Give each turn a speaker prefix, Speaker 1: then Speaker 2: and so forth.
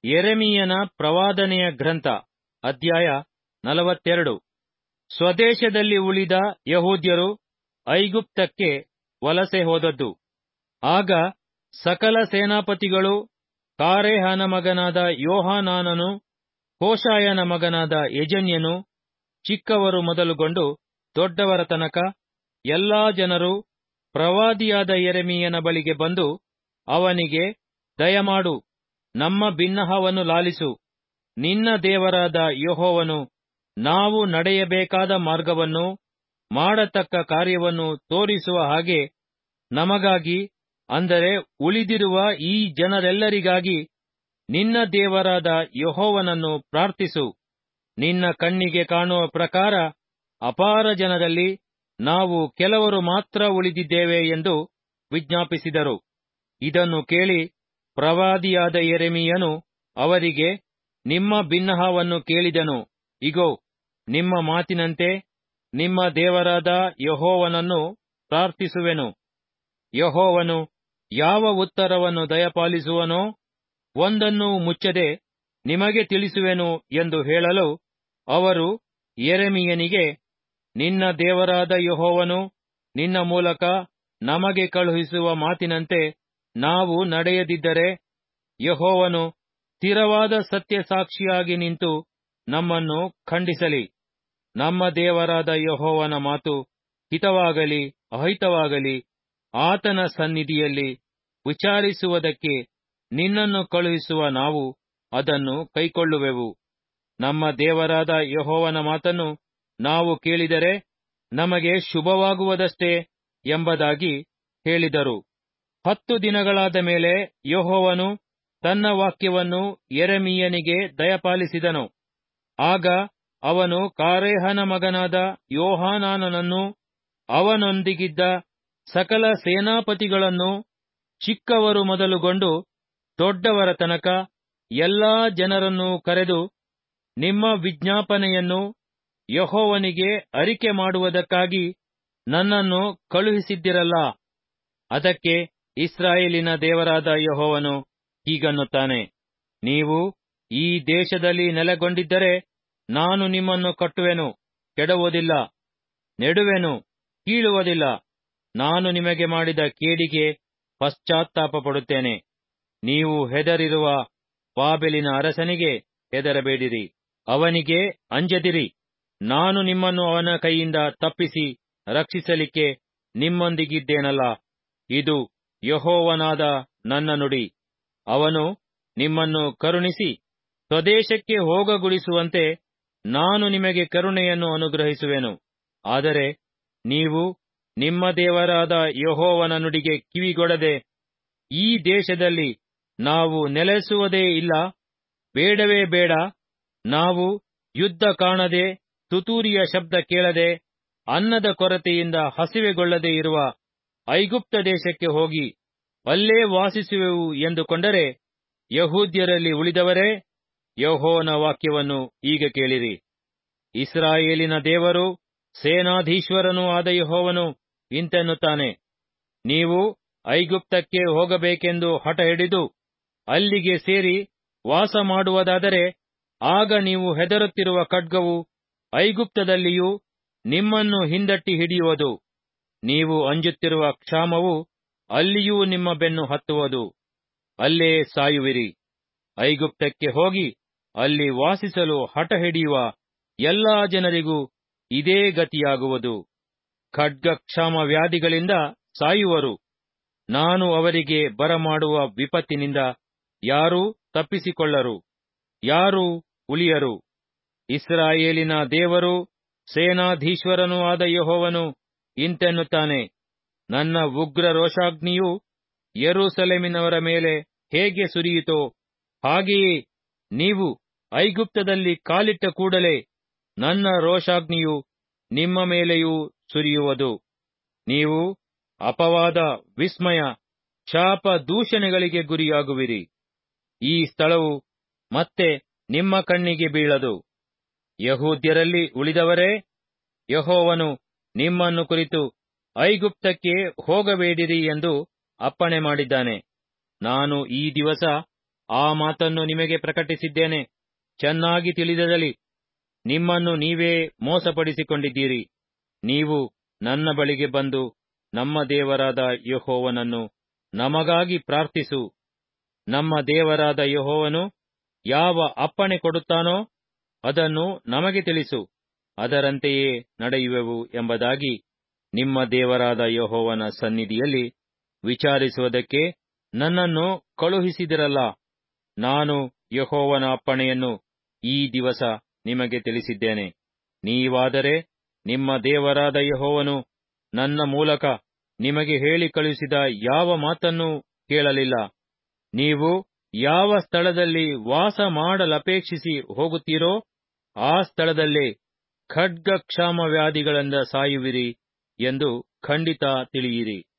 Speaker 1: ಯೆರೆಮೀಯನ ಪ್ರವಾದನೆಯ ಗ್ರಂಥ ಅಧ್ಯಾಯ ನಲವತ್ತೆರಡು ಸ್ವದೇಶದಲ್ಲಿ ಉಳಿದ ಯಹೂದ್ಯರು ಐಗುಪ್ತಕ್ಕೆ ವಲಸೆ ಹೋದದ್ದು ಆಗ ಸಕಲ ಸೇನಾಪತಿಗಳು ಕಾರೇಹನ ಮಗನಾದ ಯೋಹಾನಾನನು ಹೋಶಾಯನ ಮಗನಾದ ಯೆಜನ್ಯನು ಚಿಕ್ಕವರು ಮೊದಲುಗೊಂಡು ದೊಡ್ಡವರ ತನಕ ಎಲ್ಲಾ ಜನರು ಪ್ರವಾದಿಯಾದ ಯೆರೆಮೀಯನ ಬಳಿಗೆ ಬಂದು ಅವನಿಗೆ ದಯಮಾಡು ನಮ್ಮ ಬಿನ್ನಹವನ್ನು ಲಾಲಿಸು ನಿನ್ನ ದೇವರಾದ ಯೆಹೋವನು ನಾವು ನಡೆಯಬೇಕಾದ ಮಾರ್ಗವನ್ನು ಮಾಡತಕ್ಕ ಕಾರ್ಯವನ್ನು ತೋರಿಸುವ ಹಾಗೆ ನಮಗಾಗಿ ಅಂದರೆ ಉಳಿದಿರುವ ಈ ಜನರೆಲ್ಲರಿಗಾಗಿ ನಿನ್ನ ದೇವರಾದ ಯೆಹೋವನನ್ನು ಪ್ರಾರ್ಥಿಸು ನಿನ್ನ ಕಣ್ಣಿಗೆ ಕಾಣುವ ಪ್ರಕಾರ ಅಪಾರ ಜನರಲ್ಲಿ ನಾವು ಕೆಲವರು ಮಾತ್ರ ಉಳಿದಿದ್ದೇವೆ ಎಂದು ವಿಜ್ಞಾಪಿಸಿದರು ಇದನ್ನು ಕೇಳಿ ಪ್ರವಾದಿಯಾದ ಯೆರೆಮೀಯನು ಅವರಿಗೆ ನಿಮ್ಮ ಬಿನ್ನಹವನ್ನು ಕೇಳಿದೆನು ಇಗೋ ನಿಮ್ಮ ಮಾತಿನಂತೆ ನಿಮ್ಮ ದೇವರಾದ ಯೆಹೋವನನ್ನು ಪ್ರಾರ್ಥಿಸುವೆನು ಯೆಹೋವನು ಯಾವ ಉತ್ತರವನ್ನು ದಯಪಾಲಿಸುವನೋ ಒಂದನ್ನೂ ಮುಚ್ಚದೆ ನಿಮಗೆ ತಿಳಿಸುವೆನು ಎಂದು ಹೇಳಲು ಅವರು ಯೆರೆಮೀಯನಿಗೆ ನಿನ್ನ ದೇವರಾದ ಯೆಹೋವನು ನಿನ್ನ ಮೂಲಕ ನಮಗೆ ಕಳುಹಿಸುವ ಮಾತಿನಂತೆ ನಾವು ನಡೆಯದಿದ್ದರೆ ಯೆಹೋವನು ಸ್ಥಿರವಾದ ಸತ್ಯಸಾಕ್ಷಿಯಾಗಿ ನಿಂತು ನಮ್ಮನ್ನು ಖಂಡಿಸಲಿ ನಮ್ಮ ದೇವರಾದ ಯೆಹೋವನ ಮಾತು ಹಿತವಾಗಲಿ ಅಹಿತವಾಗಲಿ ಆತನ ಸನ್ನಿಧಿಯಲ್ಲಿ ವಿಚಾರಿಸುವುದಕ್ಕೆ ನಿನ್ನನ್ನು ಕಳುಹಿಸುವ ನಾವು ಅದನ್ನು ಕೈಕೊಳ್ಳುವೆವು ನಮ್ಮ ದೇವರಾದ ಯೆಹೋವನ ಮಾತನ್ನು ನಾವು ಕೇಳಿದರೆ ನಮಗೆ ಶುಭವಾಗುವುದಷ್ಟೇ ಎಂಬುದಾಗಿ ಹೇಳಿದರು ಹತ್ತು ದಿನಗಳಾದ ಮೇಲೆ ಯೆಹೋವನು ತನ್ನ ವಾಕ್ಯವನ್ನು ಯೆರೆಮೀಯನಿಗೆ ದಯಪಾಲಿಸಿದನು ಆಗ ಅವನು ಕಾರೇಹನ ಮಗನಾದ ಯೋಹಾನಾನನನ್ನು ಅವನೊಂದಿಗಿದ್ದ ಸಕಲ ಸೇನಾಪತಿಗಳನ್ನು ಚಿಕ್ಕವರು ಮೊದಲುಗೊಂಡು ದೊಡ್ಡವರ ತನಕ ಎಲ್ಲಾ ಜನರನ್ನು ಕರೆದು ನಿಮ್ಮ ವಿಜ್ಞಾಪನೆಯನ್ನು ಯೆಹೋವನಿಗೆ ಅರಿಕೆ ಮಾಡುವುದಕ್ಕಾಗಿ ನನ್ನನ್ನು ಕಳುಹಿಸಿದ್ದಿರಲ್ಲ ಅದಕ್ಕೆ ಇಸ್ರಾಯೇಲಿನ ದೇವರಾದ ಯೆಹೋವನು ಹೀಗನ್ನುತ್ತಾನೆ ನೀವು ಈ ದೇಶದಲ್ಲಿ ನೆಲೆಗೊಂಡಿದ್ದರೆ ನಾನು ನಿಮ್ಮನ್ನು ಕಟ್ಟುವೆನು ಕೆಡವುವುದಿಲ್ಲ ನೆಡುವೆನು ಕೀಳುವುದಿಲ್ಲ ನಾನು ನಿಮಗೆ ಮಾಡಿದ ಕೇಡಿಗೆ ಪಶ್ಚಾತ್ತಾಪ ಪಡುತ್ತೇನೆ ನೀವು ಹೆದರಿರುವ ಬಾಬೆಲಿನ ಅರಸನಿಗೆ ಹೆದರಬೇಡಿರಿ ಅವನಿಗೆ ಅಂಜದಿರಿ ನಾನು ನಿಮ್ಮನ್ನು ಅವನ ಕೈಯಿಂದ ತಪ್ಪಿಸಿ ರಕ್ಷಿಸಲಿಕ್ಕೆ ನಿಮ್ಮೊಂದಿಗಿದ್ದೇನಲ್ಲ ಇದು ಯಹೋವನಾದ ನನ್ನ ನುಡಿ ಅವನು ನಿಮ್ಮನ್ನು ಕರುಣಿಸಿ ಸ್ವದೇಶಕ್ಕೆ ಹೋಗಗೊಳಿಸುವಂತೆ ನಾನು ನಿಮಗೆ ಕರುಣೆಯನ್ನು ಅನುಗ್ರಹಿಸುವೆನು ಆದರೆ ನೀವು ನಿಮ್ಮ ದೇವರಾದ ಯಹೋವನ ನುಡಿಗೆ ಕಿವಿಗೊಡದೆ ಈ ದೇಶದಲ್ಲಿ ನಾವು ನೆಲೆಸುವುದೇ ಇಲ್ಲ ಬೇಡವೇ ಬೇಡ ನಾವು ಯುದ್ಧ ಕಾಣದೆ ತುತೂರಿಯ ಶಬ್ದ ಕೇಳದೆ ಅನ್ನದ ಕೊರತೆಯಿಂದ ಹಸಿವೆಗೊಳ್ಳದೆ ಇರುವ ಐಗುಪ್ತ ದೇಶಕ್ಕೆ ಹೋಗಿ ಅಲ್ಲೇ ವಾಸಿಸುವೆವು ಎಂದುಕೊಂಡರೆ ಯಹೂದ್ಯರಲ್ಲಿ ಉಳಿದವರೇ ಯಹೋವನ ವಾಕ್ಯವನ್ನು ಈಗ ಕೇಳಿರಿ ಇಸ್ರಾಯೇಲಿನ ದೇವರು ಸೇನಾಧೀಶ್ವರನೂ ಆದ ಯಹೋವನು ಇಂತೆನ್ನುತ್ತಾನೆ ನೀವು ಐಗುಪ್ತಕ್ಕೆ ಹೋಗಬೇಕೆಂದು ಹಠ ಹಿಡಿದು ಅಲ್ಲಿಗೆ ಸೇರಿ ವಾಸ ಮಾಡುವುದಾದರೆ ಆಗ ನೀವು ಹೆದರುತ್ತಿರುವ ಖಡ್ಗವು ಐಗುಪ್ತದಲ್ಲಿಯೂ ನಿಮ್ಮನ್ನು ಹಿಂದಟ್ಟಿ ಹಿಡಿಯುವುದು ನೀವು ಅಂಜುತ್ತಿರುವ ಕ್ಷಾಮವು ಅಲ್ಲಿಯೂ ನಿಮ್ಮ ಬೆನ್ನು ಹತ್ತುವುದು ಅಲ್ಲೇ ಸಾಯುವಿರಿ ಐಗುಪ್ತಕ್ಕೆ ಹೋಗಿ ಅಲ್ಲಿ ವಾಸಿಸಲು ಹಠ ಹಿಡಿಯುವ ಎಲ್ಲಾ ಜನರಿಗೂ ಇದೇ ಗತಿಯಾಗುವುದು ಖಡ್ಗ ಕ್ಷಾಮ ವ್ಯಾಧಿಗಳಿಂದ ಸಾಯುವರು ನಾನು ಅವರಿಗೆ ಬರಮಾಡುವ ವಿಪತ್ತಿನಿಂದ ಯಾರೂ ತಪ್ಪಿಸಿಕೊಳ್ಳರು ಯಾರೂ ಉಳಿಯರು ಇಸ್ರಾಯೇಲಿನ ದೇವರು ಸೇನಾಧೀಶ್ವರನೂ ಆದ ಯಹೋವನು ಇಂತೆನ್ನುತ್ತಾನೆ ನನ್ನ ಉಗ್ರ ರೋಷಾಗ್ನಿಯು ಯೆರೂಸಲೇಮಿನವರ ಮೇಲೆ ಹೇಗೆ ಸುರಿಯಿತೋ ಹಾಗೆಯೇ ನೀವು ಐಗುಪ್ತದಲ್ಲಿ ಕಾಲಿಟ್ಟ ಕೂಡಲೇ ನನ್ನ ರೋಷಾಗ್ನಿಯು ನಿಮ್ಮ ಮೇಲೆಯೂ ಸುರಿಯುವುದು ನೀವು ಅಪವಾದ ವಿಸ್ಮಯ ಶಾಪ ದೂಷಣೆಗಳಿಗೆ ಗುರಿಯಾಗುವಿರಿ ಈ ಸ್ಥಳವು ಮತ್ತೆ ನಿಮ್ಮ ಕಣ್ಣಿಗೆ ಬೀಳದು ಯಹೂದ್ಯರಲ್ಲಿ ಉಳಿದವರೇ ಯಹೋವನು ನಿಮ್ಮನ್ನು ಕುರಿತು ಐಗುಪ್ತಕ್ಕೆ ಹೋಗಬೇಡಿರಿ ಎಂದು ಅಪ್ಪಣೆ ಮಾಡಿದ್ದಾನೆ ನಾನು ಈ ದಿವಸ ಆ ಮಾತನ್ನು ನಿಮಗೆ ಪ್ರಕಟಿಸಿದ್ದೇನೆ ಚೆನ್ನಾಗಿ ತಿಳಿದದಲ್ಲಿ ನಿಮ್ಮನ್ನು ನೀವೇ ಮೋಸಪಡಿಸಿಕೊಂಡಿದ್ದೀರಿ ನೀವು ನನ್ನ ಬಳಿಗೆ ಬಂದು ನಮ್ಮ ದೇವರಾದ ಯಹೋವನನ್ನು ನಮಗಾಗಿ ಪ್ರಾರ್ಥಿಸು ನಮ್ಮ ದೇವರಾದ ಯಹೋವನು ಯಾವ ಅಪ್ಪಣೆ ಕೊಡುತ್ತಾನೋ ಅದನ್ನು ನಮಗೆ ತಿಳಿಸು ಅದರಂತೆಯೇ ನಡೆಯುವೆವು ಎಂಬುದಾಗಿ ನಿಮ್ಮ ದೇವರಾದ ಯಹೋವನ ಸನ್ನಿಧಿಯಲ್ಲಿ ವಿಚಾರಿಸುವುದಕ್ಕೆ ನನ್ನನ್ನು ಕಳುಹಿಸಿದಿರಲ್ಲ ನಾನು ಯಹೋವನ ಅಪ್ಪಣೆಯನ್ನು ಈ ದಿವಸ ನಿಮಗೆ ತಿಳಿಸಿದ್ದೇನೆ ನೀವಾದರೆ ನಿಮ್ಮ ದೇವರಾದ ಯಹೋವನು ನನ್ನ ಮೂಲಕ ನಿಮಗೆ ಹೇಳಿ ಕಳುಹಿಸಿದ ಯಾವ ಮಾತನ್ನೂ ಕೇಳಲಿಲ್ಲ ನೀವು ಯಾವ ಸ್ಥಳದಲ್ಲಿ ವಾಸ ಮಾಡಲಪೇಕ್ಷಿಸಿ ಹೋಗುತ್ತೀರೋ ಆ ಸ್ಥಳದಲ್ಲೇ ಖಡ್ಗ ಕ್ಷಾಮ ವ್ಯಾಧಿಗಳಿಂದ ಸಾಯುವಿರಿ ಎಂದು ಖಂಡಿತ ತಿಳಿಯಿರಿ